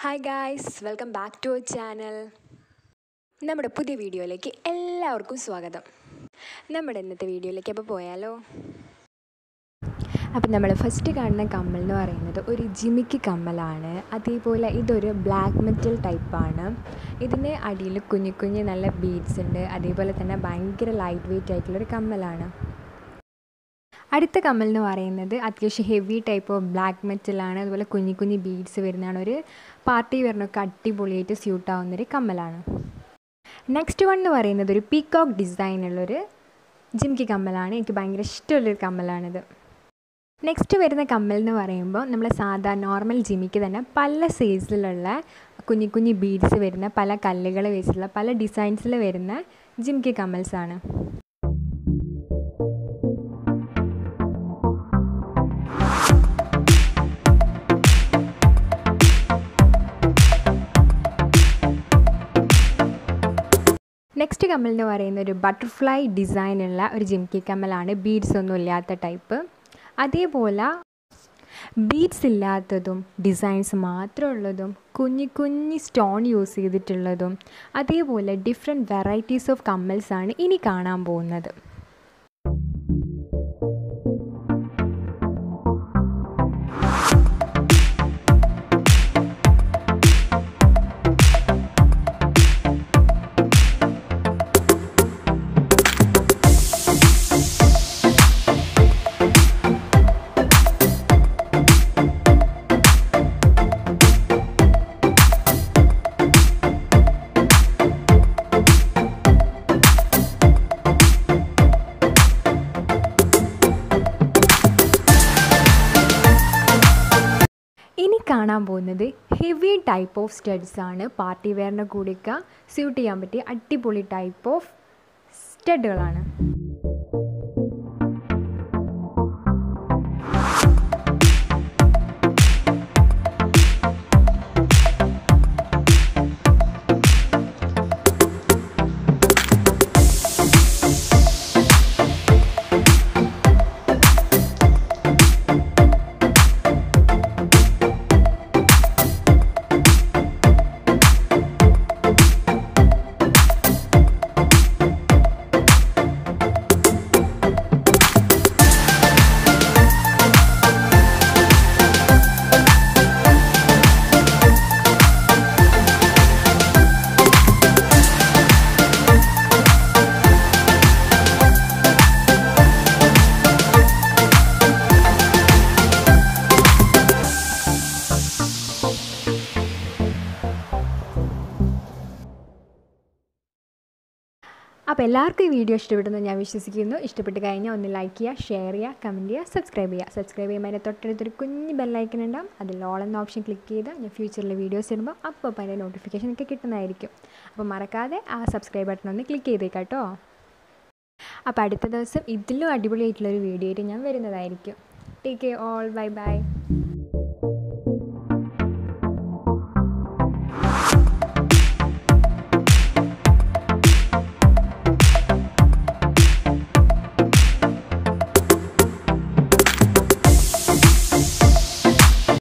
hi guys welcome back to our channel നമ്മുടെ പുതിയ വീഡിയോയിലേക്ക് എല്ലാവർക്കും സ്വാഗതം നമ്മുടെ ഇന്നത്തെ വീഡിയോയിലേക്ക് അപ്പോൾ പോയാലോ അപ്പം നമ്മൾ ഫസ്റ്റ് കാണുന്ന കമ്മൽ എന്ന് പറയുന്നത് ഒരു ജിമിക്ക് കമ്മലാണ് അതേപോലെ ഇതൊരു ബ്ലാക്ക് മെറ്റൽ ടൈപ്പാണ് ഇതിന് അടിയിൽ കുഞ്ഞു കുഞ്ഞു നല്ല ബീഡ്സ് ഉണ്ട് അതേപോലെ തന്നെ ഭയങ്കര ലൈറ്റ് വെയിറ്റ് ആയിട്ടുള്ളൊരു കമ്മലാണ് അടുത്ത കമ്മൽ എന്ന് പറയുന്നത് അത്യാവശ്യം ഹെവി ടൈപ്പ് ഓഫ് ബ്ലാക്ക് മെറ്റലാണ് അതുപോലെ കുഞ്ഞി കുഞ്ഞി ബീഡ്സ് വരുന്നതാണ് ഒരു പാർട്ടി വെയറിനൊക്കെ അടിപൊളിയായിട്ട് സ്യൂട്ട് ആവുന്നൊരു കമ്മലാണ് നെക്സ്റ്റ് വൺ എന്ന് പറയുന്നത് ഒരു പീക്കോക്ക് ഡിസൈനുള്ളൊരു ജിംകി കമ്മലാണ് എനിക്ക് ഭയങ്കര ഇഷ്ടമുള്ളൊരു കമ്മലാണിത് നെക്സ്റ്റ് വരുന്ന കമ്മൽ എന്ന് പറയുമ്പോൾ നമ്മൾ സാധാ നോർമൽ ജിമിക്ക് തന്നെ പല സൈസിലുള്ള കുഞ്ഞി കുഞ്ഞി ബീഡ്സ് വരുന്ന പല കല്ലുകൾ വെച്ചിട്ടുള്ള പല ഡിസൈൻസിൽ വരുന്ന ജിംകി കമ്മൽസാണ് നെക്സ്റ്റ് കമ്മൽ എന്ന് പറയുന്ന ഒരു ബട്ടർഫ്ലൈ ഡിസൈനുള്ള ഒരു ജിംകി കമ്മലാണ് ബീഡ്സ് ഒന്നും ഇല്ലാത്ത ടൈപ്പ് അതേപോലെ ബീഡ്സ് ഇല്ലാത്തതും ഡിസൈൻസ് മാത്രമുള്ളതും കുഞ്ഞി കുഞ്ഞി സ്റ്റോൺ യൂസ് ചെയ്തിട്ടുള്ളതും അതേപോലെ ഡിഫറെൻറ്റ് വെറൈറ്റീസ് ഓഫ് കമ്മൽസാണ് ഇനി കാണാൻ പോകുന്നത് ഇനി കാണാൻ പോകുന്നത് ഹെവി ടൈപ്പ് ഓഫ് സ്റ്റഡ്സ് ആണ് പാർട്ടി വെയറിൻ്റെ കൂടെയൊക്കെ സ്യൂട്ട് ചെയ്യാൻ പറ്റിയ അടിപൊളി ടൈപ്പ് ഓഫ് സ്റ്റഡുകളാണ് അപ്പോൾ എല്ലാവർക്കും ഈ വീഡിയോ ഇഷ്ടപ്പെടുന്നു ഞാൻ വിശ്വസിക്കുന്നു ഇഷ്ടപ്പെട്ട് കഴിഞ്ഞാൽ ഒന്ന് ലൈക്ക് ചെയ്യുക ഷെയർ ചെയ്യുക കമൻറ്റ് ചെയ്യുക സബ്സ്ക്രൈബ് ചെയ്യുക സബ്സ്ക്രൈബ് ചെയ്യുമ്പോൾ അതിൻ്റെ തൊട്ടടുത്തൊരു കുഞ്ഞ് ബെല്ലൈക്കൻ ഉണ്ടാവും അതിൽ ഓൾ എന്ന ഓപ്ഷൻ ക്ലിക്ക് ചെയ്താൽ ഞാൻ ഫ്യൂച്ചറിൽ വീഡിയോസ് ഇടുമ്പോൾ അപ്പോൾ അപ്പോൾ അതിൻ്റെ നോട്ടിഫിക്കേഷൻ ഒക്കെ കിട്ടുന്നതായിരിക്കും അപ്പോൾ മറക്കാതെ ആ സബ്സ്ക്രൈബ് ബട്ടൺ ഒന്ന് ക്ലിക്ക് ചെയ്തേക്കാം കേട്ടോ അപ്പോൾ അടുത്ത ദിവസം ഇതിലും അടിപൊളിയായിട്ടുള്ളൊരു വീഡിയോ ആയിട്ട് ഞാൻ വരുന്നതായിരിക്കും take care all bye by